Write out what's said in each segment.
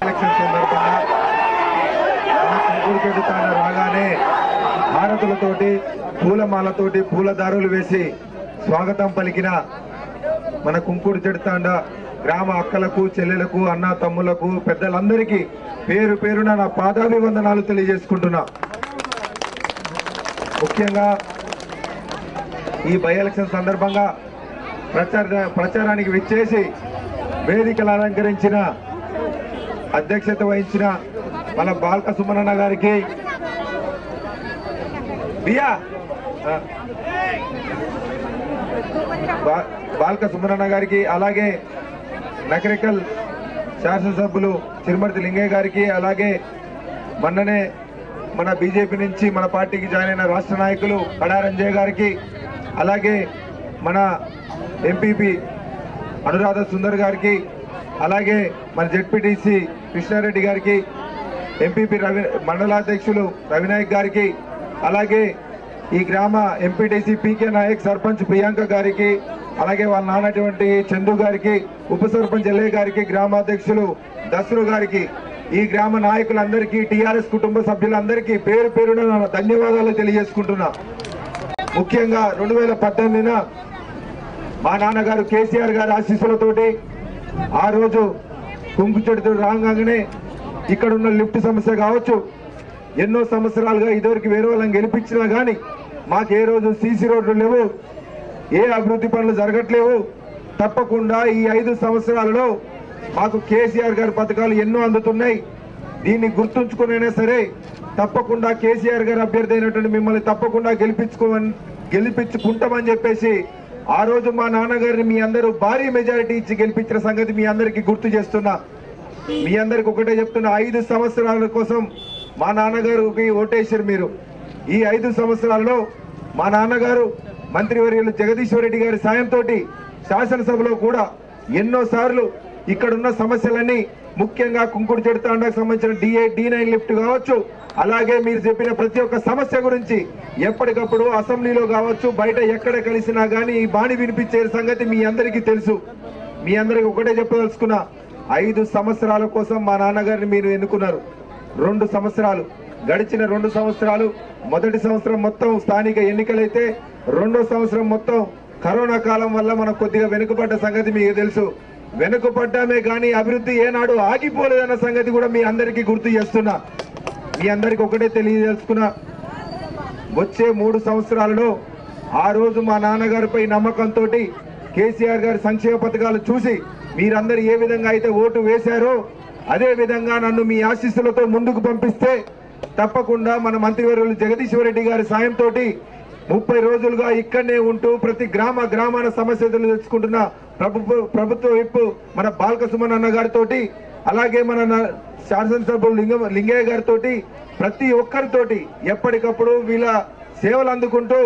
Election సందర్భంగా మన కుంకుడుచెట్టు తాండ రాగానే హారతులతోటి పూలమాలతోటి పూలదారులు వేసి స్వాగతం పలికిన మన కుంకుడు చెడుతాండ గ్రామ అక్కలకు చెల్లెలకు అన్న తమ్ములకు పెద్దలందరికీ పేరు పేరున నా పాదాభివందనాలు తెలియజేసుకుంటున్నా ముఖ్యంగా ఈ బై ఎలక్షన్ సందర్భంగా ప్రచార ప్రచారానికి విచ్చేసి వేదికలు అలంకరించిన అధ్యక్షత వహించిన మన బాల్క సుమనన్న గారికి బియా ఆ. బా- బాల్క సుమనన్న గారికి అలాగే నకరికల్ శాసనసభ్యులు తిరుమతి లింగయ్య గారికి అలాగే మొన్ననే మన బీజేపీ నుంచి మన పార్టీకి జాయిన్ అయిన రాష్ట్ర నాయకులు కడారంజయ్ గారికి అలాగే మన ఎంపీపీ అనురాధ సుందర్ గారికి అలాగే మన జెడ్పీటీసీ కృష్ణారెడ్డి గారికి ఎంపీపీ రవి మండలాధ్యక్షులు రవినాయక్ గారికి అలాగే ఈ గ్రామ ఎంపీటీసీ పీకే నాయక్ సర్పంచ్ ప్రియాంక గారికి అలాగే వాళ్ళ నాన్నటువంటి చందు గారికి ఉప సర్పంచ్ ఎల్లయ్య గారికి గ్రామాధ్యక్షులు దసరు గారికి ఈ గ్రామ నాయకులందరికీ టీఆర్ఎస్ కుటుంబ సభ్యులందరికీ పేరు పేరున నా ధన్యవాదాలు తెలియజేసుకుంటున్నా ముఖ్యంగా రెండు వేల పద్దెనిమిదిన మా నాన్నగారు కేసీఆర్ గారి ఆశీస్సులతోటి ఆ రోజు కుంకు చెడుతో రాగానే ఇక్కడ ఉన్న లిఫ్ట్ సమస్య కావచ్చు ఎన్నో సంవత్సరాలుగా ఇదివరకు వేరే వాళ్ళని గెలిపించినా కానీ మాకు ఏ రోజు సీసీ రోడ్లు లేవు ఏ అభివృద్ధి పనులు జరగట్లేవు తప్పకుండా ఈ ఐదు సంవత్సరాలలో మాకు కేసీఆర్ గారి పథకాలు ఎన్నో అందుతున్నాయి దీన్ని గుర్తుంచుకునైనా సరే తప్పకుండా కేసీఆర్ గారు అభ్యర్థి అయినటువంటి మిమ్మల్ని తప్పకుండా గెలిపించుకోమని గెలిపించుకుంటామని చెప్పేసి ఆ రోజు మా నాన్నగారిని మీ అందరూ భారీ మెజారిటీ ఇచ్చి గెలిపించిన సంగతి మీ అందరికీ గుర్తు చేస్తున్నా మీ అందరికి ఒకటే చెప్తున్నా ఐదు సంవత్సరాల కోసం మా నాన్నగారికి ఓటేశారు మీరు ఈ ఐదు సంవత్సరాల్లో మా నాన్నగారు మంత్రివర్యులు జగదీశ్వర్ రెడ్డి గారి సాయంతో శాసనసభలో కూడా ఎన్నో సార్లు ఇక్కడున్న సమస్యలన్నీ ముఖ్యంగా కుంకుడు చెడుతాండకు సంబంధించిన డిఏ డి నైన్ లిఫ్ట్ కావచ్చు అలాగే మీరు చెప్పిన ప్రతి ఒక్క సమస్య గురించి ఎప్పటికప్పుడు అసెంబ్లీలో కావచ్చు బయట ఎక్కడ కలిసినా కానీ ఈ బాణి వినిపించే సంగతి మీ అందరికీ తెలుసు మీ అందరికి ఒకటే చెప్పదలుచుకున్నా ఐదు సంవత్సరాల కోసం మా నాన్నగారిని మీరు ఎన్నుకున్నారు రెండు సంవత్సరాలు గడిచిన రెండు సంవత్సరాలు మొదటి సంవత్సరం మొత్తం స్థానిక ఎన్నికలైతే రెండో సంవత్సరం మొత్తం కరోనా కాలం వల్ల మనం కొద్దిగా వెనుకబడ్డ సంగతి మీకు తెలుసు వెనుకబడ్డామే కానీ అభివృద్ధి ఏనాడు ఆగిపోలేదన్న సంగతి కూడా మీ అందరికీ గుర్తు చేస్తున్నా మీ అందరికి ఒకటే తెలియజేసుకున్నా వచ్చే మూడు సంవత్సరాలలో ఆ రోజు మా నాన్నగారిపై నమ్మకంతో కేసీఆర్ గారి సంక్షేమ పథకాలు చూసి మీరందరూ ఏ విధంగా అయితే ఓటు వేశారో అదే విధంగా నన్ను మీ ఆశీస్సులతో ముందుకు పంపిస్తే తప్పకుండా మన మంత్రివర్యులు జగదీశ్వర్ రెడ్డి గారి సాయంతో ముప్పై రోజులుగా ఇక్కడనే ఉంటూ ప్రతి గ్రామ గ్రామాన సమస్యలు తెచ్చుకుంటున్న ప్రభుత్వ ప్రభుత్వ వైపు మన బాలక సుమన్ అన్న గారితో అలాగే మన న- శాసనసభ్యులు లింగ లింగయ్య గారితో ప్రతి ఒక్కరితోటి ఎప్పటికప్పుడు వీళ్ళ సేవలు అందుకుంటూ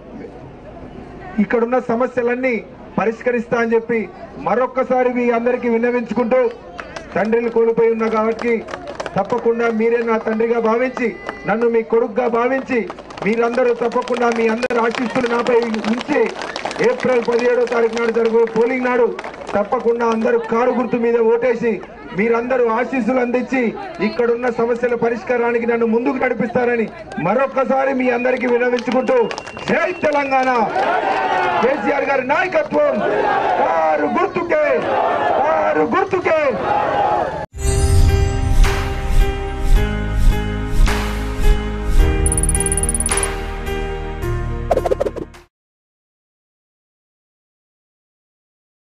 ఇక్కడున్న సమస్యలన్నీ పరిష్కరిస్తా అని చెప్పి మరొక్కసారి మీ అందరికీ విన్నవించుకుంటూ తండ్రిని కోల్పోయి ఉన్నా కాబట్టి తప్పకుండా మీరే నా తండ్రిగా భావించి నన్ను మీ కొడుకుగా భావించి మీరందరూ తప్పకుండా మీ అందరి ఆశిస్తులు నాపై ఉంచి ఏప్రిల్ పదిహేడో తారీఖు నాడు జరుగు పోలింగ్ నాడు తప్పకుండా అందరూ కారు గుర్తు మీద ఓటేసి మీరందరూ ఆశీస్సులు అందించి ఇక్కడున్న సమస్యల పరిష్కారానికి నన్ను ముందుకు నడిపిస్తారని మరొక్కసారి మీ అందరికీ వినవించుకుంటూ జై తెలంగాణ కేసీఆర్ గారి నాయకత్వం కారు గుర్తుకే